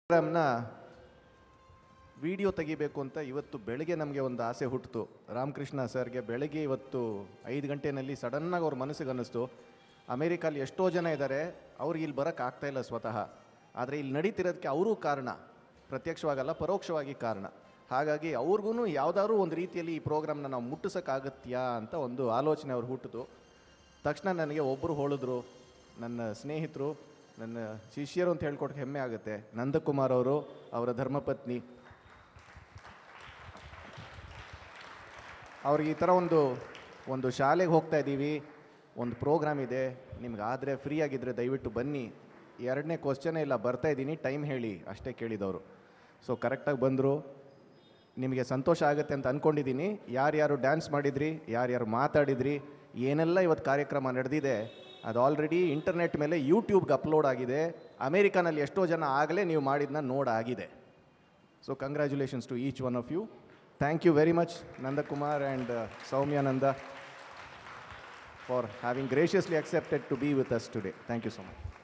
ಪ್ರೋಗ್ರಾಮ್ನ video ತೆಗಿಬೇಕು ಅಂತ ಇವತ್ತು ಬೆಳಗ್ಗೆ ನಮಗೆ ಒಂದು ಆಸೆ ಹುಟ್ಟಿತು ರಾಮಕೃಷ್ಣ ಸರ್ಗೆ ಬೆಳಗ್ಗೆ ಇವತ್ತು ಐದು ಗಂಟೆನಲ್ಲಿ ಸಡನ್ನಾಗಿ ಅವ್ರ ಮನಸ್ಸಿಗೆ ಅನ್ನಿಸ್ತು ಅಮೇರಿಕಲ್ಲಿ ಎಷ್ಟೋ ಜನ ಇದ್ದಾರೆ ಅವ್ರಿಗೆ ಇಲ್ಲಿ ಬರೋಕ್ಕೆ ಆಗ್ತಾ ಇಲ್ಲ ಸ್ವತಃ ಆದರೆ ಇಲ್ಲಿ ನಡೀತಿರೋದಕ್ಕೆ ಅವರೂ ಕಾರಣ ಪ್ರತ್ಯಕ್ಷವಾಗಲ್ಲ ಪರೋಕ್ಷವಾಗಿ ಕಾರಣ ಹಾಗಾಗಿ ಅವ್ರಿಗೂ ಯಾವುದಾದ್ರೂ ಒಂದು ರೀತಿಯಲ್ಲಿ ಈ ಪ್ರೋಗ್ರಾಮ್ನ ನಾವು ಮುಟ್ಟಿಸೋಕ್ಕಾಗತ್ಯಾ ಅಂತ ಒಂದು ಆಲೋಚನೆ ಅವ್ರು ಹುಟ್ಟಿತು ತಕ್ಷಣ ನನಗೆ ಒಬ್ಬರು ಹೇಳಿದ್ರು ನನ್ನ ಸ್ನೇಹಿತರು ನನ್ನ ಶಿಷ್ಯರು ಅಂತ ಹೇಳ್ಕೊಡಕ್ಕೆ ಹೆಮ್ಮೆ ಆಗುತ್ತೆ ನಂದಕುಮಾರ್ ಅವರು ಅವರ ಧರ್ಮಪತ್ನಿ ಅವ್ರಿಗೆ ಈ ಥರ ಒಂದು ಒಂದು ಶಾಲೆಗೆ ಹೋಗ್ತಾ ಇದ್ದೀವಿ ಒಂದು ಪ್ರೋಗ್ರಾಮ್ ಇದೆ ನಿಮ್ಗೆ ಆದರೆ ಫ್ರೀ ಆಗಿದ್ದರೆ ದಯವಿಟ್ಟು ಬನ್ನಿ ಎರಡನೇ ಕ್ವಶನೇ ಇಲ್ಲ ಬರ್ತಾ ಇದ್ದೀನಿ ಟೈಮ್ ಹೇಳಿ ಅಷ್ಟೇ ಕೇಳಿದವರು ಸೊ ಕರೆಕ್ಟಾಗಿ ಬಂದರು ನಿಮಗೆ ಸಂತೋಷ ಆಗುತ್ತೆ ಅಂತ ಅಂದ್ಕೊಂಡಿದ್ದೀನಿ ಯಾರ್ಯಾರು ಡ್ಯಾನ್ಸ್ ಮಾಡಿದ್ರಿ ಯಾರ್ಯಾರು ಮಾತಾಡಿದ್ರಿ ಏನೆಲ್ಲ ಇವತ್ತು ಕಾರ್ಯಕ್ರಮ ನಡೆದಿದೆ ಅದು ಆಲ್ರೆಡಿ ಇಂಟರ್ನೆಟ್ ಮೇಲೆ ಯೂಟ್ಯೂಬ್ಗೆ ಅಪ್ಲೋಡ್ ಆಗಿದೆ ಅಮೇರಿಕಾನಲ್ಲಿ ಎಷ್ಟೋ ಜನ ಆಗಲೇ ನೀವು ಮಾಡಿದ್ನ ನೋಡಾಗಿದೆ so congratulations to each one of you thank you very much Nandakumar and Soumyananda for having graciously accepted to be with us today thank you so much